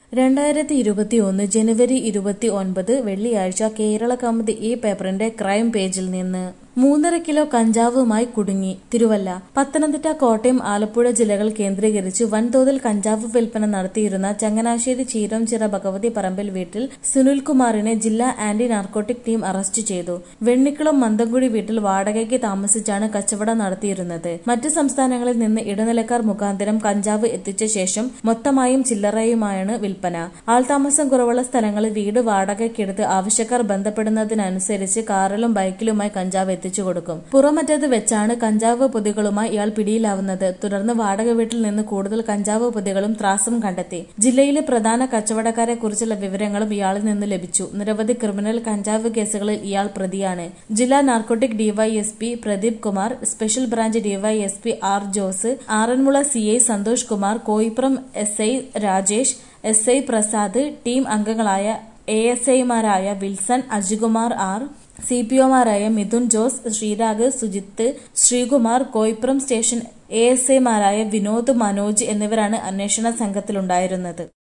രണ്ടായിരത്തി ഇരുപത്തിയൊന്ന് ജനുവരി ഇരുപത്തി ഒൻപത് വെള്ളിയാഴ്ച കേരള കൗമുദി ഈ പേപ്പറിന്റെ ക്രൈം പേജിൽ നിന്ന് മൂന്നര കിലോ കഞ്ചാവുമായി കുടുങ്ങി തിരുവല്ല പത്തനംതിട്ട കോട്ടയം ആലപ്പുഴ ജില്ലകൾ കേന്ദ്രീകരിച്ച് വൻതോതിൽ കഞ്ചാവ് വിൽപ്പന നടത്തിയിരുന്ന ചങ്ങനാശ്ശേരി ചീരംചിറ ഭഗവതി പറമ്പിൽ വീട്ടിൽ സുനിൽകുമാറിനെ ജില്ലാ ആന്റി നാർക്കോട്ടിക് ടീം അറസ്റ്റ് ചെയ്തു വെണ്ണിക്കുളം മന്തംകുഴി വീട്ടിൽ വാടകയ്ക്ക് താമസിച്ചാണ് കച്ചവടം നടത്തിയിരുന്നത് മറ്റ് സംസ്ഥാനങ്ങളിൽ നിന്ന് ഇടനിലക്കാർ മുഖാന്തരം കഞ്ചാവ് എത്തിച്ച ശേഷം മൊത്തമായും ചില്ലറയുമായാണ് വിൽപ്പന ആൾതാമസം കുറവുള്ള സ്ഥലങ്ങളിൽ വീട് വാടകയ്ക്കെടുത്ത് ആവശ്യക്കാർ ബന്ധപ്പെടുന്നതിനനുസരിച്ച് കാറിലും ബൈക്കിലുമായി കഞ്ചാവ് എത്തിച്ചു കൊടുക്കും പുറമറ്റത്ത് വെച്ചാണ് കഞ്ചാവ് പൊതികളുമായി ഇയാൾ പിടിയിലാവുന്നത് തുടർന്ന് വാടക വീട്ടിൽ നിന്ന് കൂടുതൽ കഞ്ചാവ് പൊതികളും ത്രാസും കണ്ടെത്തി ജില്ലയിലെ പ്രധാന കച്ചവടക്കാരെ കുറിച്ചുള്ള വിവരങ്ങളും ഇയാളിൽ നിന്ന് ലഭിച്ചു നിരവധി ക്രിമിനൽ കഞ്ചാവ് കേസുകളിൽ ഇയാൾ പ്രതിയാണ് ജില്ലാ narcotic DySP Pradeep Kumar special branch DySP R Jose Aranmula CI Santhosh Kumar Koipuram S I Rajesh S I Prasad team അംഗങ്ങളായ എ എസ് ഐമാരായ Wilson Ajikumar R C P ഒമാരായ Midhun Jose Sreerag Sujith Sreekumar Koipuram station A S ഐമാരായ വിനോദ് മനോജ് എന്നിവരാണ് അന്വേഷണ സംഘത്തിലുണ്ടായിരുന്നത്